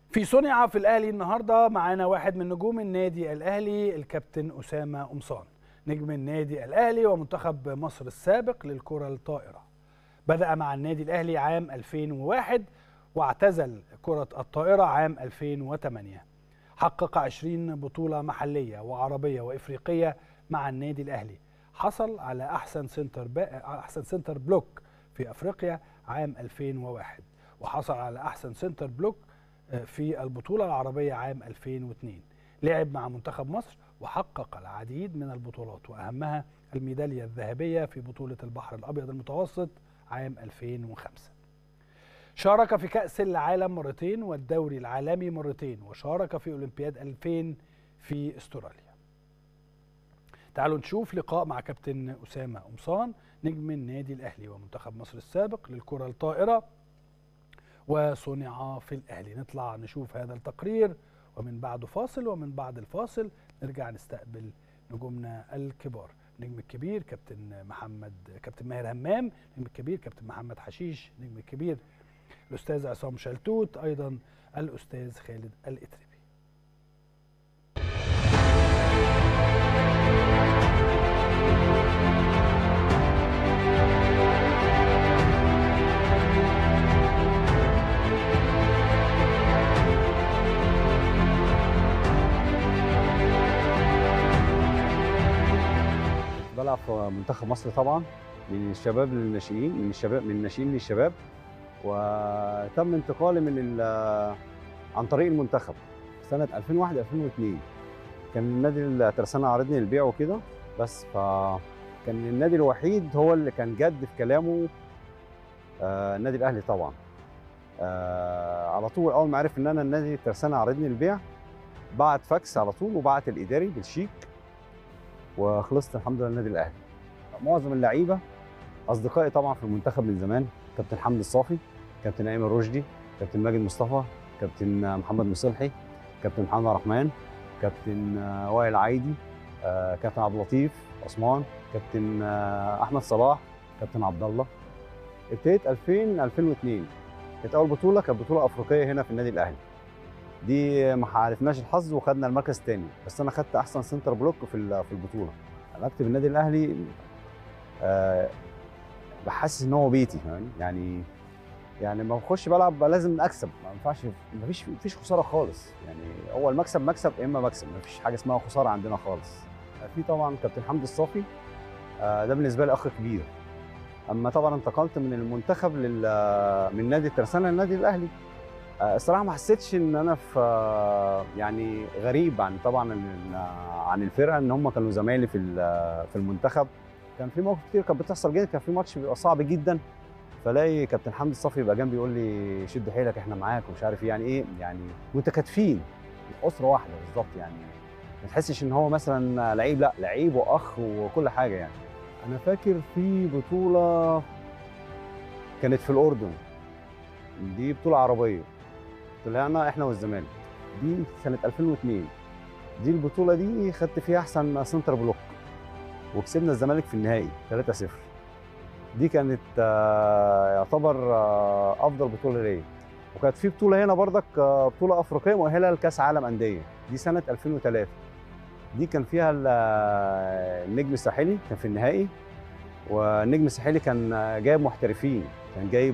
في صنع في الاهلي النهارده معانا واحد من نجوم النادي الاهلي الكابتن اسامه قمصان نجم النادي الاهلي ومنتخب مصر السابق للكره الطائره بدا مع النادي الاهلي عام 2001 واعتزل كره الطائره عام 2008 حقق 20 بطوله محليه وعربيه وافريقيه مع النادي الاهلي حصل على احسن سنتر احسن سنتر بلوك في افريقيا عام 2001 وحصل على احسن سنتر بلوك في البطوله العربيه عام 2002 لعب مع منتخب مصر وحقق العديد من البطولات واهمها الميداليه الذهبيه في بطوله البحر الابيض المتوسط عام 2005 شارك في كأس العالم مرتين والدوري العالمي مرتين وشارك في أولمبياد 2000 في استراليا تعالوا نشوف لقاء مع كابتن أسامة قمصان نجم النادي الأهلي ومنتخب مصر السابق للكرة الطائرة وصنع في الأهلي نطلع نشوف هذا التقرير ومن بعده فاصل ومن بعد الفاصل نرجع نستقبل نجومنا الكبار نجم الكبير كابتن محمد كابتن ماهر همام نجم الكبير كابتن محمد حشيش نجم الكبير الاستاذ عصام شلتوت ايضا الاستاذ خالد الاتربي بلعب في منتخب مصر طبعا من الشباب للناشئين من الشباب من الناشئين للشباب وتم انتقالي من عن طريق المنتخب سنه 2001 2002 كان النادي الترسانة عرضني للبيع وكده بس فكان النادي الوحيد هو اللي كان جد في كلامه آه النادي الاهلي طبعا آه على طول اول ما عرف ان انا النادي الترسانة عرضني للبيع بعت فاكس على طول وبعت الاداري بالشيك وخلصت الحمد لله النادي الاهلي معظم اللعيبه اصدقائي طبعا في المنتخب من زمان كابتن حمدي الصافي كابتن ايمن رشدي كابتن ماجد مصطفى كابتن محمد مصلحي كابتن محمد الرحمن كابتن وائل عايدي كابتن عبد اللطيف عثمان كابتن احمد صلاح كابتن عبد الله ابتديت 2000 2002 كانت اول بطوله كانت بطوله افريقيه هنا في النادي الاهلي دي ما عرفناش الحظ وخدنا المركز الثاني بس انا خدت احسن سنتر بلوك في في البطوله انا اكتب النادي الاهلي أه بحسس ان هو بيتي يعني يعني لما بخش بلعب لازم اكسب ما ينفعش ما فيش فيش خساره خالص يعني هو المكسب مكسب يا اما مكسب ما فيش حاجه اسمها خساره عندنا خالص في طبعا كابتن حمدي الصافي أه ده بالنسبه لي اخ كبير اما طبعا انتقلت من المنتخب لل من نادي الترسانة للنادي الاهلي الصراحه ما حسيتش ان انا في يعني غريب عن طبعا عن الفرقه ان هم كانوا زمايلي في في المنتخب كان في مواقف كتير كانت بتحصل جدا كان في ماتش بيبقى صعب جدا فلاقي كابتن حمدي الصافي يبقى جنبي يقول لي شد حيلك احنا معاك ومش عارف يعني ايه يعني متكاتفين اسره واحده بالظبط يعني ما تحسش ان هو مثلا لعيب لا لعيب واخ وكل حاجه يعني انا فاكر في بطوله كانت في الاردن دي بطوله عربيه طلعنا احنا والزمالك دي سنه 2002 دي البطوله دي خدت فيها احسن سنتر بلوك وكسبنا الزمالك في النهائي 3-0 دي كانت يعتبر افضل بطوله ليا وكانت في بطوله هنا بردك بطوله افريقيه مؤهله لكاس عالم انديه دي سنه 2003 دي كان فيها النجم الساحلي كان في النهائي والنجم الساحلي كان جايب محترفين كان جايب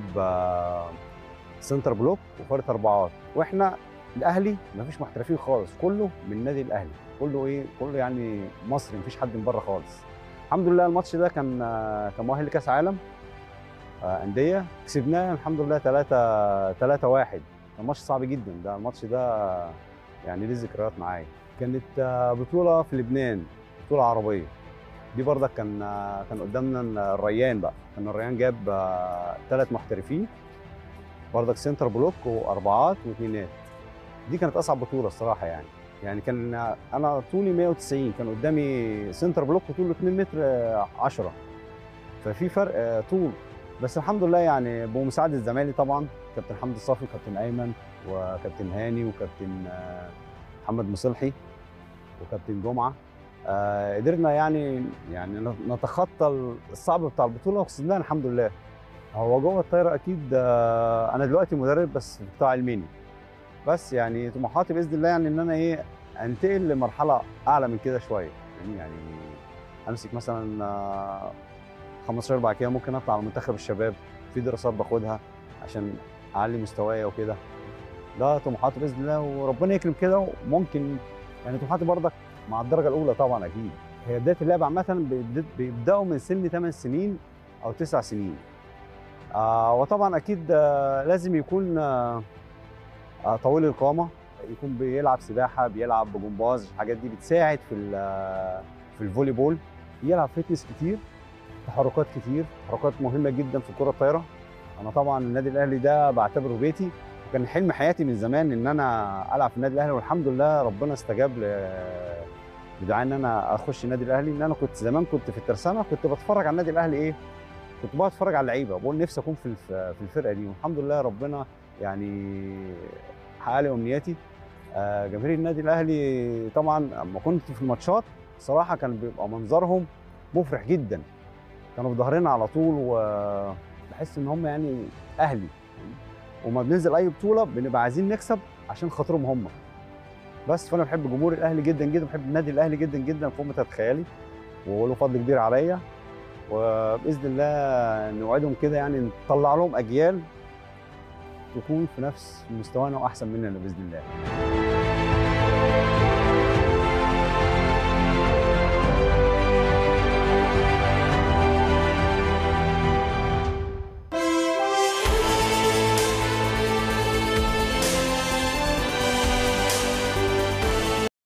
سنتر بلوك وفارة اربعات واحنا الاهلي ما فيش محترفين خالص كله من النادي الاهلي كله ايه كله يعني مصري مفيش حد من بره خالص الحمد لله الماتش ده كان كان مؤهل لكاس عالم انديه كسبناه الحمد لله 3 3 1 كان ماتش صعب جدا ده الماتش ده يعني ليه ذكريات معايا كانت بطوله في لبنان بطوله عربيه دي برضك كان كان قدامنا الريان بقى كان الريان جاب ثلاث محترفين برضك سنتر بلوك واربعات واثنينات دي كانت اصعب بطوله الصراحه يعني يعني كان انا طولي 190 كان قدامي سنتر بلوك وطوله 2 متر 10 ففي فرق طول بس الحمد لله يعني بمساعده زمايلي طبعا كابتن حمدي الصافي كابتن ايمن وكابتن هاني وكابتن محمد مصلحي وكابتن جمعه آه قدرنا يعني يعني نتخطى الصعب بتاع البطوله وكسبناها الحمد لله هو جوه الطايره اكيد آه انا دلوقتي مدرب بس في قطاع الميني بس يعني طموحاتي باذن الله يعني ان انا ايه انتقل لمرحله اعلى من كده شويه يعني, يعني امسك مثلا آه، 15 بعد كده ممكن اطلع على منتخب الشباب في دراسات باخدها عشان اعلي مستوايا وكده ده طموحاتي باذن الله وربنا يكرم كده وممكن يعني طموحاتي برضك مع الدرجه الاولى طبعا اكيد هي بدايه اللعب عامه بيبد- بيبداوا من سن 8 سنين او 9 سنين آه وطبعا اكيد آه لازم يكون آه آه طويل القامه يكون بيلعب سباحه بيلعب بجمباز الحاجات دي بتساعد في ال- في الفولي بول يلعب فتنس كتير تحركات كتير تحركات مهمه جدا في الكره الطايره انا طبعا النادي الاهلي ده بعتبره بيتي وكان حلم حياتي من زمان ان انا العب في النادي الاهلي والحمد لله ربنا استجاب ل- لدعاء ان انا اخش النادي الاهلي ان انا كنت زمان كنت في الترسانه كنت بتفرج على النادي الاهلي ايه كنت بقعد اتفرج على اللعيبه بقول نفسي اكون في الف- في الفرقه دي والحمد لله ربنا يعني حقق لي امنياتي آه، جماهير النادي الاهلي طبعا لما كنت في الماتشات صراحه كان بيبقى منظرهم مفرح جدا كانوا في ظهرنا على طول وبحس ان هم يعني اهلي وما بننزل اي بطوله بنبقى عايزين نكسب عشان خاطرهم هم بس فانا بحب جمهور الاهلي جدا جدا بحب النادي الاهلي جدا جدا فوق ما تتخيلي وله فضل كبير عليا وباذن الله نوعدهم كده يعني نطلع لهم اجيال تكون في نفس مستوانا واحسن مننا باذن الله